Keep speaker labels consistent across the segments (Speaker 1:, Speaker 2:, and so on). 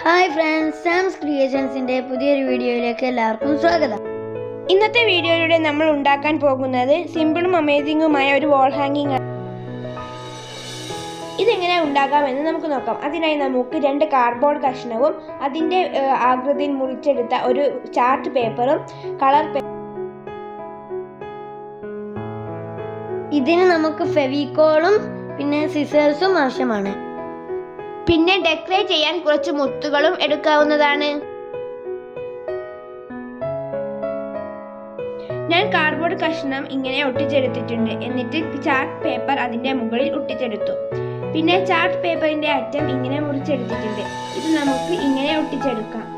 Speaker 1: hi friends സാംസ് ക്രിയേഷൻസിന്റെ പുതിയൊരു വീഡിയോയിലേക്ക് എല്ലാവർക്കും സ്വാഗതം
Speaker 2: ഇന്നത്തെ വീഡിയോയിലൂടെ നമ്മൾ ഉണ്ടാക്കാൻ പോകുന്നത് സിമ്പിളും അമേസിംഗുമായ ഒരു വാൾ ഹാങ്ങിങ് ആണ് ഇതെങ്ങനെ ഉണ്ടാക്കാമെന്ന് നമുക്ക് നോക്കാം അതിനായി നമുക്ക് രണ്ട് കാർഡ്ബോർഡ് കഷ്ണവും അതിൻ്റെ ഏഹ്, ആകൃതിയിൽ മുറിച്ചെടുത്ത ഒരു ചാർട്ട് പേപ്പറും കളർ പേ
Speaker 1: ഇതിന് നമുക്ക് ഫെവിക്കോളും പിന്നെ സിസേഴ്സും ആവശ്യമാണ്
Speaker 2: പിന്നെ ഡെക്കറേറ്റ് ചെയ്യാൻ കുറച്ച് മുത്തുകളും എടുക്കാവുന്നതാണ് ഞാൻ കാർഡ്ബോർഡ് കഷ്ണം ഇങ്ങനെ ഒട്ടിച്ചെടുത്തിട്ടുണ്ട് എന്നിട്ട് ചാർട്ട് പേപ്പർ അതിൻ്റെ മുകളിൽ ഒട്ടിച്ചെടുത്തു പിന്നെ ചാർട്ട് പേപ്പറിന്റെ അറ്റം ഇങ്ങനെ മുറിച്ചെടുത്തിട്ടുണ്ട് ഇത് നമുക്ക് ഇങ്ങനെ ഒട്ടിച്ചെടുക്കാം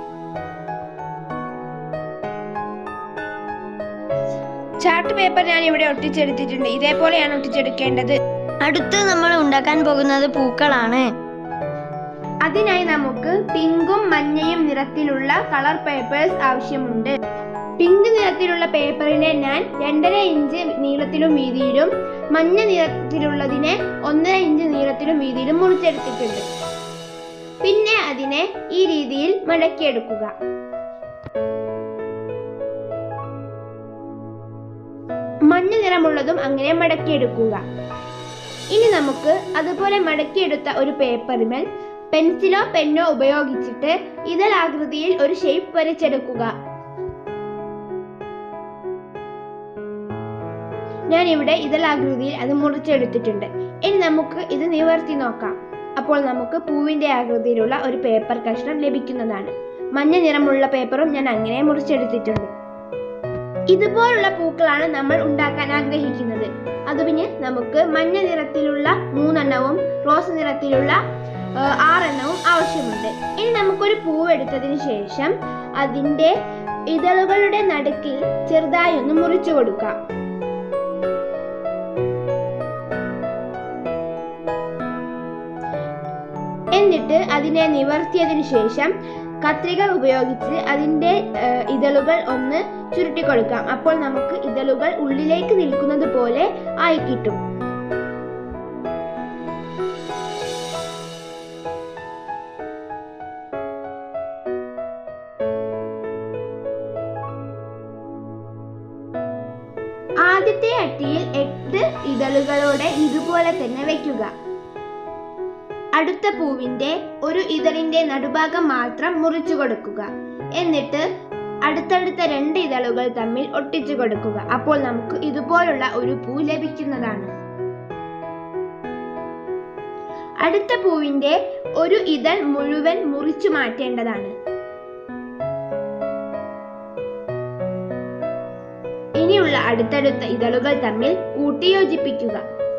Speaker 2: ചാർട്ട് പേപ്പർ ഞാൻ ഇവിടെ ഒട്ടിച്ചെടുത്തിട്ടുണ്ട് ഇതേപോലെയാണ് ഒട്ടിച്ചെടുക്കേണ്ടത്
Speaker 1: അടുത്ത് നമ്മൾ ഉണ്ടാക്കാൻ പോകുന്നത് പൂക്കളാണ്
Speaker 2: അതിനായി നമുക്ക് പിങ്കും മഞ്ഞയും നിറത്തിലുള്ള കളർ പേപ്പേഴ്സ് ആവശ്യമുണ്ട് പിങ്ക് നിറത്തിലുള്ള പേപ്പറിനെ ഞാൻ രണ്ടര ഇഞ്ച് നീളത്തിലും വീതിയിലും മഞ്ഞ നിറത്തിലുള്ളതിനെ ഒന്നര ഇഞ്ച് നീളത്തിലും വീതിയിലും മുറിച്ചെടുത്തിട്ടുണ്ട് പിന്നെ അതിനെ ഈ രീതിയിൽ മടക്കിയെടുക്കുക മഞ്ഞ നിറമുള്ളതും അങ്ങനെ മടക്കിയെടുക്കുക ഇനി നമുക്ക് അതുപോലെ മടക്കിയെടുത്ത ഒരു പേപ്പറിന്മേൽ പെൻസിലോ പെന്നോ ഉപയോഗിച്ചിട്ട് ഇതളാകൃതിയിൽ ഒരു ഷേപ്പ് വരച്ചെടുക്കുക ഞാൻ ഇവിടെ ഇതളാകൃതിയിൽ അത് മുറിച്ചെടുത്തിട്ടുണ്ട് ഇനി നമുക്ക് ഇത് നിവർത്തി നോക്കാം അപ്പോൾ നമുക്ക് പൂവിന്റെ ആകൃതിയിലുള്ള ഒരു പേപ്പർ കഷ്ണം ലഭിക്കുന്നതാണ് മഞ്ഞ നിറമുള്ള പേപ്പറും ഞാൻ അങ്ങനെ മുറിച്ചെടുത്തിട്ടുണ്ട് ഇതുപോലുള്ള പൂക്കളാണ് നമ്മൾ ഉണ്ടാക്കാൻ ആഗ്രഹിക്കുന്നത് അത് പിന്നെ നമുക്ക് മഞ്ഞ നിറത്തിലുള്ള മൂന്നെണ്ണവും റോസ് നിറത്തിലുള്ള ആ, ആറെണ്ണവും ആവശ്യമുണ്ട് ഇനി നമുക്കൊരു പൂവ് എടുത്തതിന് ശേഷം അതിന്റെ ഇതളുകളുടെ നടുക്കിൽ ചെറുതായി ഒന്ന് മുറിച്ചു കൊടുക്കാം എന്നിട്ട് അതിനെ നിവർത്തിയതിനു ശേഷം കത്രിക ഉപയോഗിച്ച് അതിന്റെ ഏഹ്, ഇതളുകൾ ഒന്ന് ചുരുട്ടി കൊടുക്കാം അപ്പോൾ നമുക്ക് ഇതളുകൾ ഉള്ളിലേക്ക് നിൽക്കുന്നത് പോലെ ആയി കിട്ടും ആദ്യത്തെ അട്ടിയിൽ എട്ട് ഇതളുകളോടെ ഇതുപോലെ തന്നെ വെക്കുക അടുത്ത പൂവിന്റെ ഒരു ഇതളിന്റെ നടുഭാഗം മാത്രം മുറിച്ചു കൊടുക്കുക എന്നിട്ട് അടുത്തടുത്ത രണ്ട് ഇതളുകൾ തമ്മിൽ ഒട്ടിച്ചു കൊടുക്കുക അപ്പോൾ നമുക്ക് ഇതുപോലുള്ള ഒരു പൂ ലഭിക്കുന്നതാണ് അടുത്ത പൂവിന്റെ ഒരു ഇതൾ മുഴുവൻ മുറിച്ചു മാറ്റേണ്ടതാണ് ഇനിയുള്ള അടുത്തടുത്ത ഇതളുകൾ തമ്മിൽ കൂട്ടിയോജിപ്പിക്കുക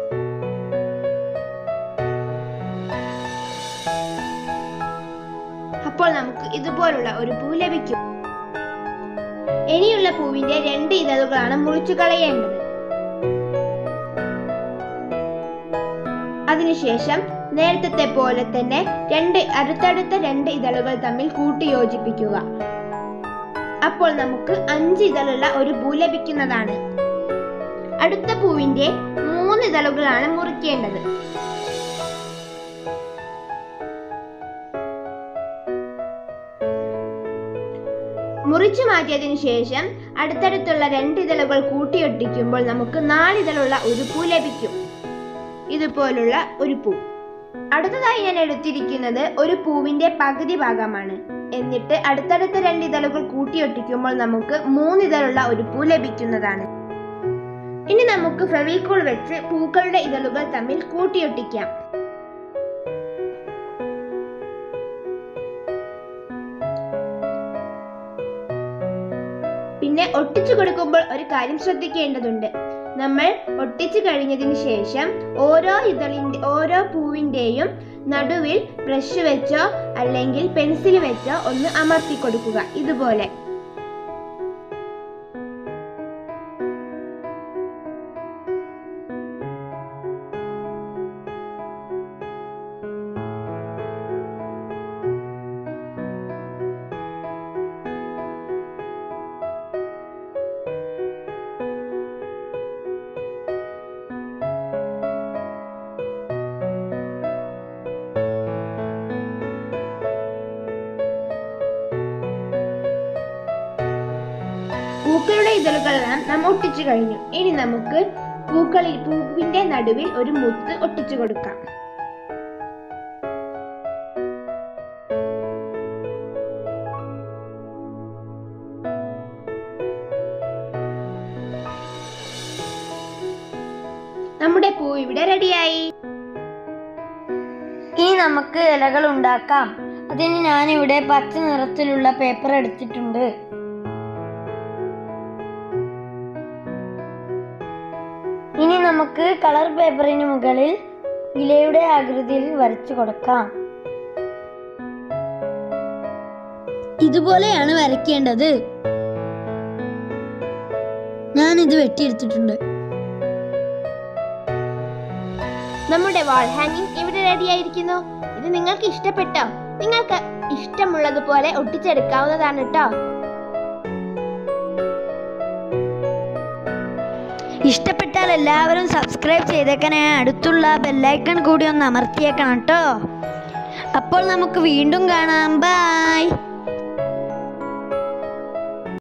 Speaker 2: അപ്പോൾ നമുക്ക് ഇതുപോലുള്ള ഒരു പൂ ലഭിക്കും ഇനിയുള്ള പൂവിന്റെ രണ്ട് ഇതളുകളാണ് മുറിച്ചു കളയേണ്ടത് അതിനുശേഷം നേരത്തെ പോലെ തന്നെ രണ്ട് അടുത്തടുത്ത രണ്ട് ഇതളുകൾ തമ്മിൽ കൂട്ടി യോജിപ്പിക്കുക അപ്പോൾ നമുക്ക് അഞ്ച് ഇതളുള്ള ഒരു പൂ ലഭിക്കുന്നതാണ് അടുത്ത പൂവിന്റെ മൂന്ന് ഇതളുകളാണ് മുറിക്കേണ്ടത് മുറിച്ചു മാറ്റിയതിനു ശേഷം അടുത്തടുത്തുള്ള രണ്ട് ഇതളുകൾ കൂട്ടിയൊട്ടിക്കുമ്പോൾ നമുക്ക് നാലിതളുള്ള ഒരു പൂ ലഭിക്കും ഇതുപോലുള്ള ഒരു പൂ അടുത്തതായി ഞാൻ എടുത്തിരിക്കുന്നത് ഒരു പൂവിന്റെ പകുതി ഭാഗമാണ് എന്നിട്ട് അടുത്തടുത്ത രണ്ട് ഇതളുകൾ കൂട്ടിയൊട്ടിക്കുമ്പോൾ നമുക്ക് മൂന്നിതളുള്ള ഒരു പൂ ലഭിക്കുന്നതാണ് ഇനി നമുക്ക് ഫെവിക്കോൾ വെച്ച് പൂക്കളുടെ ഇതളുകൾ തമ്മിൽ കൂട്ടിയൊട്ടിക്കാം പിന്നെ ഒട്ടിച്ചു കൊടുക്കുമ്പോൾ ഒരു കാര്യം ശ്രദ്ധിക്കേണ്ടതുണ്ട് നമ്മൾ ഒട്ടിച്ചു കഴിഞ്ഞതിന് ശേഷം ഓരോ ഇതളിന്റെ ഓരോ പൂവിന്റെയും നടുവിൽ ബ്രഷ് വെച്ചോ അല്ലെങ്കിൽ പെൻസിൽ വെച്ചോ ഒന്ന് അമർത്തി കൊടുക്കുക ഇതുപോലെ പൂക്കളുടെ ഇതളുകളെല്ലാം നാം ഒട്ടിച്ചു കഴിഞ്ഞു ഇനി നമുക്ക് പൂക്കളിൽ പൂവിന്റെ നടുവിൽ ഒരു മുത്ത് ഒട്ടിച്ചു കൊടുക്കാം നമ്മുടെ പൂ ഇവിടെ റെഡിയായി
Speaker 1: ഇനി നമുക്ക് ഇലകൾ ഉണ്ടാക്കാം അതിന് ഞാനിവിടെ പച്ച നിറത്തിലുള്ള പേപ്പർ എടുത്തിട്ടുണ്ട് ഇനി നമുക്ക് കളർ പേപ്പറിന് മുകളിൽ ഇലയുടെ ആകൃതിയിൽ വരച്ചു കൊടുക്കാം ഇതുപോലെയാണ് വരയ്ക്കേണ്ടത് ഞാൻ ഇത് വെട്ടിയെടുത്തിട്ടുണ്ട്
Speaker 2: നമ്മുടെ വാൾ ഹാങ്ങിങ് ഇവിടെ റെഡിയായിരിക്കുന്നു ഇത് നിങ്ങൾക്ക് ഇഷ്ടപ്പെട്ടോ നിങ്ങൾക്ക് ഇഷ്ടമുള്ളതുപോലെ ഒട്ടിച്ചെടുക്കാവുന്നതാണ് കേട്ടോ
Speaker 1: ഇഷ്ടപ്പെട്ടാൽ എല്ലാവരും സബ്സ്ക്രൈബ് ചെയ്തേക്കണേ അടുത്തുള്ള ബെല്ലൈക്കൺ കൂടി ഒന്ന് അമർത്തിയേക്കണം കേട്ടോ അപ്പോൾ നമുക്ക് വീണ്ടും കാണാം ബൈ